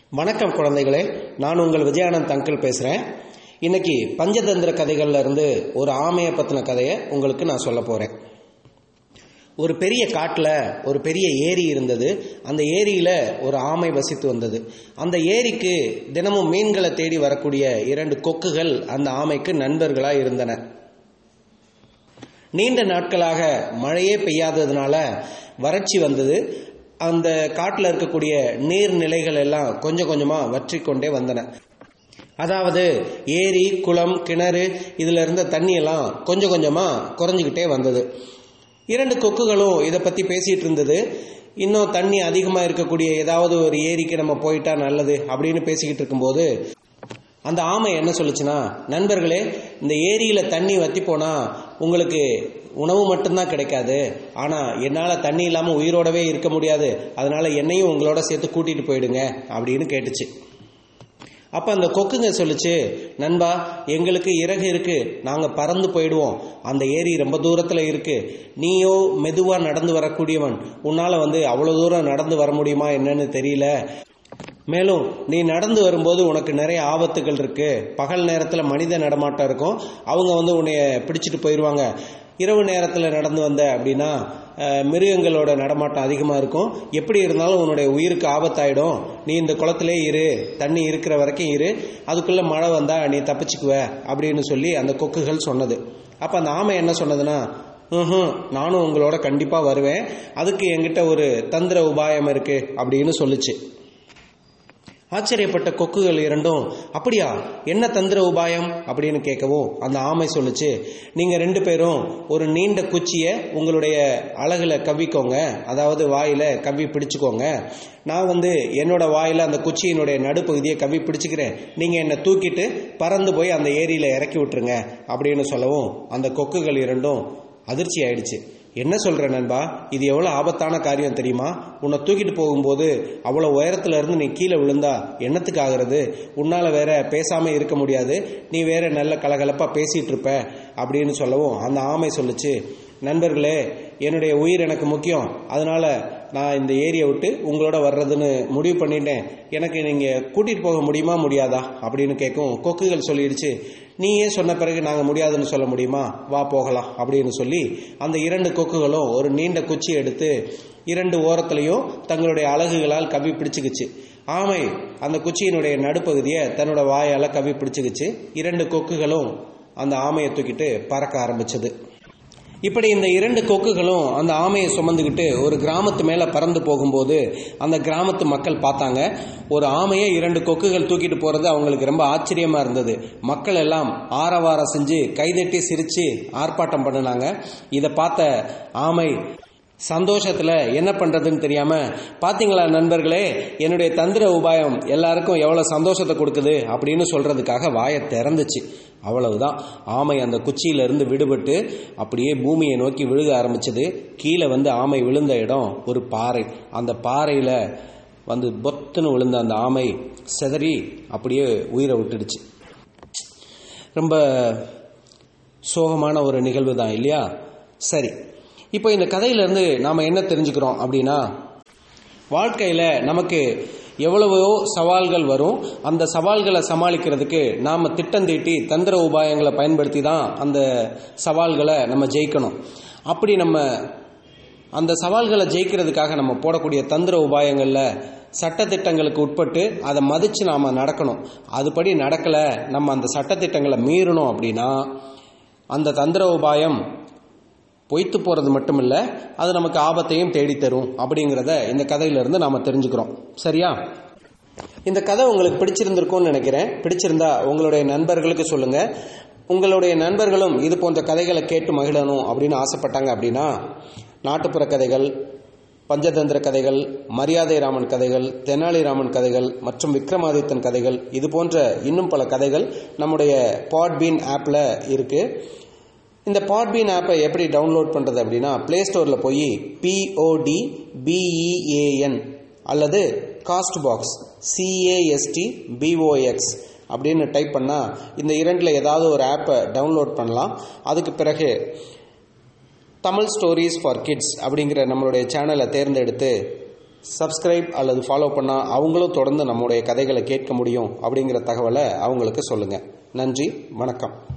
வணக்கம் குழந்தைகளே நான் உங்கள் விஜயானந்த் அங்கிள் பேசுகிறேன் இன்னைக்கு பஞ்சதந்திர கதைகள்ல இருந்து ஒரு ஆமையை பற்றின கதையை உங்களுக்கு நான் சொல்ல போகிறேன் ஒரு பெரிய காட்டில் ஒரு பெரிய ஏரி இருந்தது அந்த ஏரியில் ஒரு ஆமை வசித்து வந்தது அந்த ஏரிக்கு தினமும் மீன்களை தேடி வரக்கூடிய இரண்டு கொக்குகள் அந்த ஆமைக்கு நண்பர்களாக இருந்தன நீண்ட நாட்களாக மழையே பெய்யாததுனால வறட்சி வந்தது அந்த காட்டில் இருக்கக்கூடிய நீர்நிலைகள் எல்லாம் கொஞ்சம் கொஞ்சமாக வற்றி கொண்டே வந்தன அதாவது ஏரி குளம் கிணறு இதில் இருந்த தண்ணி எல்லாம் கொஞ்சம் கொஞ்சமாக குறைஞ்சிக்கிட்டே வந்தது இரண்டு கொக்குகளும் இதை பற்றி பேசிகிட்டு இருந்தது இன்னும் தண்ணி அதிகமாக இருக்கக்கூடிய ஏதாவது ஒரு ஏரிக்கு நம்ம போயிட்டா நல்லது அப்படின்னு பேசிக்கிட்டு இருக்கும்போது அந்த ஆமை என்ன சொல்லுச்சுன்னா நண்பர்களே இந்த ஏரியில் தண்ணி வத்தி போனால் உங்களுக்கு உணவு மட்டும்தான் கிடைக்காது ஆனால் என்னால் தண்ணி இல்லாமல் உயிரோடவே இருக்க முடியாது அதனால் என்னையும் உங்களோட சேர்த்து கூட்டிகிட்டு போயிடுங்க அப்படின்னு கேட்டுச்சு அப்போ அந்த கொக்குங்க சொல்லுச்சு நண்பா எங்களுக்கு இறகு இருக்கு நாங்கள் பறந்து போயிடுவோம் அந்த ஏரி ரொம்ப தூரத்தில் இருக்கு நீயோ மெதுவாக நடந்து வரக்கூடியவன் உன்னால் வந்து அவ்வளோ தூரம் நடந்து வர முடியுமா என்னன்னு தெரியல மேலும் நீ நடந்து வரும்போது உனக்கு நிறைய ஆபத்துகள் இருக்கு பகல் நேரத்தில் மனித நடமாட்டம் இருக்கும் அவங்க வந்து உன்னைய பிடிச்சிட்டு போயிடுவாங்க இரவு நேரத்தில் நடந்து வந்த அப்படின்னா மிருகங்களோட நடமாட்டம் அதிகமாக இருக்கும் எப்படி இருந்தாலும் உன்னுடைய உயிருக்கு ஆபத்தாயிடும் நீ இந்த குளத்திலே இரு தண்ணி இருக்கிற வரைக்கும் இரு அதுக்குள்ளே மழை வந்தால் நீ தப்பிச்சுக்குவ அப்படின்னு சொல்லி அந்த கொக்குகள் சொன்னது அப்போ அந்த ஆமை என்ன சொன்னதுன்னா ம் நானும் உங்களோட கண்டிப்பாக வருவேன் அதுக்கு என்கிட்ட ஒரு தந்திர உபாயம் இருக்கு அப்படின்னு சொல்லுச்சு ஆச்சரியப்பட்ட கொக்குகள் இரண்டும் அப்படியா என்ன தந்திர உபாயம் அப்படின்னு கேட்கவும் அந்த ஆமை சொல்லுச்சு நீங்க ரெண்டு பேரும் ஒரு நீண்ட குச்சியை உங்களுடைய அழகுல கவ்விக்கோங்க அதாவது வாயில கவ்வி பிடிச்சுக்கோங்க நான் வந்து என்னோட வாயில அந்த குச்சியினுடைய நடுப்பகுதியை கவ்வி பிடிச்சுக்கிறேன் நீங்க என்னை தூக்கிட்டு பறந்து போய் அந்த ஏரியில இறக்கி விட்டுருங்க அப்படின்னு சொல்லவும் அந்த கொக்குகள் இரண்டும் அதிர்ச்சி ஆயிடுச்சு என்ன சொல்ற நண்பா இது எவ்வளோ ஆபத்தான காரியம் தெரியுமா உன்னை தூக்கிட்டு போகும்போது அவ்வளோ உயரத்துல இருந்து நீ கீழே விழுந்தா என்னத்துக்கு ஆகிறது உன்னால வேற பேசாம இருக்க முடியாது நீ வேற நல்ல கலகலப்பா பேசிட்டு இருப்ப அப்படின்னு சொல்லவும் அந்த ஆமை சொல்லுச்சு நண்பர்களே என்னுடைய உயிர் எனக்கு முக்கியம் அதனால நான் இந்த ஏரியை விட்டு உங்களோட வர்றதுன்னு முடிவு பண்ணிட்டேன் எனக்கு நீங்கள் கூட்டிகிட்டு போக முடியுமா முடியாதா அப்படின்னு கேட்கும் கொக்குகள் சொல்லிடுச்சு நீயே சொன்ன பிறகு நாங்கள் முடியாதுன்னு சொல்ல முடியுமா வா போகலாம் அப்படின்னு சொல்லி அந்த இரண்டு கொக்குகளும் ஒரு நீண்ட குச்சி எடுத்து இரண்டு ஓரத்துலையும் தங்களுடைய அழகுகளால் கவி பிடிச்சுக்குச்சு ஆமை அந்த குச்சியினுடைய நடுப்பகுதியை தன்னோட வாயால் கவி பிடிச்சுக்குச்சு இரண்டு கொக்குகளும் அந்த ஆமையை தூக்கிட்டு பறக்க ஆரம்பிச்சது இப்படி இந்த இரண்டு கொக்குகளும் அந்த ஆமையை சுமந்துக்கிட்டு ஒரு கிராமத்து மேலே பறந்து போகும்போது அந்த கிராமத்து மக்கள் பார்த்தாங்க ஒரு ஆமையை இரண்டு கொக்குகள் தூக்கிட்டு போகிறது அவங்களுக்கு ரொம்ப ஆச்சரியமாக இருந்தது மக்கள் எல்லாம் ஆரவாரம் செஞ்சு கைதட்டி சிரித்து ஆர்ப்பாட்டம் பண்ணினாங்க இதை பார்த்த ஆமை சந்தோஷத்தில் என்ன பண்ணுறதுன்னு தெரியாமல் பார்த்தீங்களா நண்பர்களே என்னுடைய தந்திர உபாயம் எல்லாருக்கும் எவ்வளோ சந்தோஷத்தை கொடுக்குது அப்படின்னு சொல்கிறதுக்காக வாயை திறந்துச்சு அவ்வளவுதான் ஆமை அந்த குச்சியிலிருந்து விடுபட்டு அப்படியே பூமியை நோக்கி விழுக ஆரம்பிச்சது கீழே வந்து ஆமை விழுந்த இடம் ஒரு பாறை அந்த பாறையில் வந்து பொத்துன்னு விழுந்த அந்த ஆமை செதறி அப்படியே உயிரை விட்டுடுச்சு ரொம்ப சோகமான ஒரு நிகழ்வு தான் இல்லையா சரி இப்போ இந்த கதையிலேருந்து நாம் என்ன தெரிஞ்சுக்கிறோம் அப்படின்னா வாழ்க்கையில் நமக்கு எவ்வளவோ சவால்கள் வரும் அந்த சவால்களை சமாளிக்கிறதுக்கு நாம் திட்டம் தீட்டி தந்திர உபாயங்களை பயன்படுத்தி தான் அந்த சவால்களை நம்ம ஜெயிக்கணும் அப்படி நம்ம அந்த சவால்களை ஜெயிக்கிறதுக்காக நம்ம போடக்கூடிய தந்திர உபாயங்களில் சட்டத்திட்டங்களுக்கு உட்பட்டு அதை மதித்து நாம் நடக்கணும் அதுபடி நடக்கலை நம்ம அந்த சட்டத்திட்டங்களை மீறணும் அப்படின்னா அந்த தந்திர உபாயம் பொய்த்து போகிறது மட்டும் இல்லை அது நமக்கு ஆபத்தையும் தேடித்தரும் அப்படிங்கிறத இந்த கதையிலிருந்து நாம் தெரிஞ்சுக்கிறோம் சரியா இந்த கதை உங்களுக்கு பிடிச்சிருந்திருக்கும்னு நினைக்கிறேன் பிடிச்சிருந்தா உங்களுடைய நண்பர்களுக்கு சொல்லுங்க உங்களுடைய நண்பர்களும் இது போன்ற கதைகளை கேட்டு மகிழணும் அப்படின்னு ஆசைப்பட்டாங்க அப்படின்னா நாட்டுப்புற கதைகள் பஞ்சதந்திர கதைகள் மரியாதை ராமன் கதைகள் தெனாலிராமன் கதைகள் மற்றும் விக்ரமாதித்தன் கதைகள் இது போன்ற இன்னும் பல கதைகள் நம்முடைய பாட்பீன் ஆப்பில் இருக்குது இந்த பாட்பீன் ஆப்பை எப்படி டவுன்லோட் பண்ணுறது அப்படின்னா ப்ளே ஸ்டோரில் போய் பிஓடி பிஇஏஎன் அல்லது காஸ்ட் பாக்ஸ் சிஏஎஸ்டி பிஓஎக்ஸ் அப்படின்னு டைப் பண்ணால் இந்த இரண்டில் ஏதாவது ஒரு ஆப்பை டவுன்லோட் பண்ணலாம் அதுக்கு பிறகு தமிழ் ஸ்டோரிஸ் ஃபார் கிட்ஸ் அப்படிங்கிற நம்மளுடைய சேனலை தேர்ந்தெடுத்து சப்ஸ்கிரைப் அல்லது ஃபாலோ பண்ணால் அவங்களும் தொடர்ந்து நம்முடைய கதைகளை கேட்க முடியும் அப்படிங்கிற தகவலை அவங்களுக்கு சொல்லுங்கள் நன்றி வணக்கம்